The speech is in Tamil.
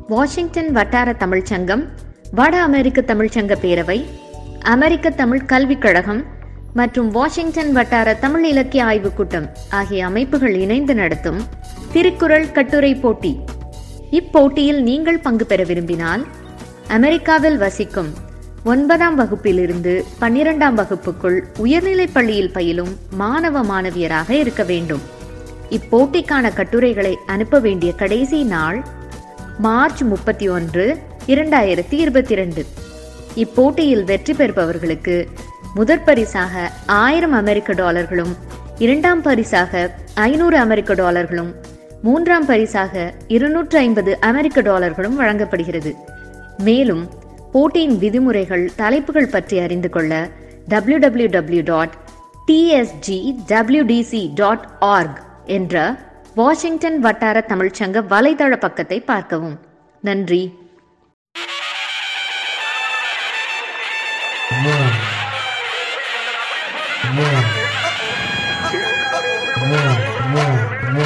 வாஷிங்டன் வட்டார தமிழ்ச் சங்கம் வட அமெரிக்க தமிழ்ச்சங்க பேரவை அமெரிக்க தமிழ் கல்விக் கழகம் மற்றும் வாஷிங்டன் வட்டார தமிழ் இலக்கிய ஆய்வுக் கூட்டம் ஆகிய அமைப்புகள் இணைந்து நடத்தும் திருக்குறள் கட்டுரை போட்டி இப்போட்டியில் நீங்கள் பங்கு பெற விரும்பினால் அமெரிக்காவில் வசிக்கும் ஒன்பதாம் வகுப்பிலிருந்து பன்னிரெண்டாம் வகுப்புக்குள் உயர்நிலைப் பள்ளியில் பயிலும் மாணவ மாணவியராக இருக்க வேண்டும் இப்போட்டிக்கான கட்டுரைகளை அனுப்ப வேண்டிய கடைசி நாள் மார்ச் முப்பத்தி ஒன்று இரண்டாயிரத்தி இருபத்தி ரெண்டு இப்போட்டியில் வெற்றி பெறுபவர்களுக்கு முதற் பரிசாக ஆயிரம் அமெரிக்க டாலர்களும் இரண்டாம் பரிசாக ஐநூறு அமெரிக்க டாலர்களும் மூன்றாம் பரிசாக இருநூற்று ஐம்பது அமெரிக்க டாலர்களும் வழங்கப்படுகிறது மேலும் போட்டியின் விதிமுறைகள் தலைப்புகள் பற்றி அறிந்து கொள்ள W W W dot TSG WDC dot org என்ற வாஷிங்டன் வட்டார தமிழ்ச்சங்க வலைதள பக்கத்தை பார்க்கவும் நன்றி More. More. More.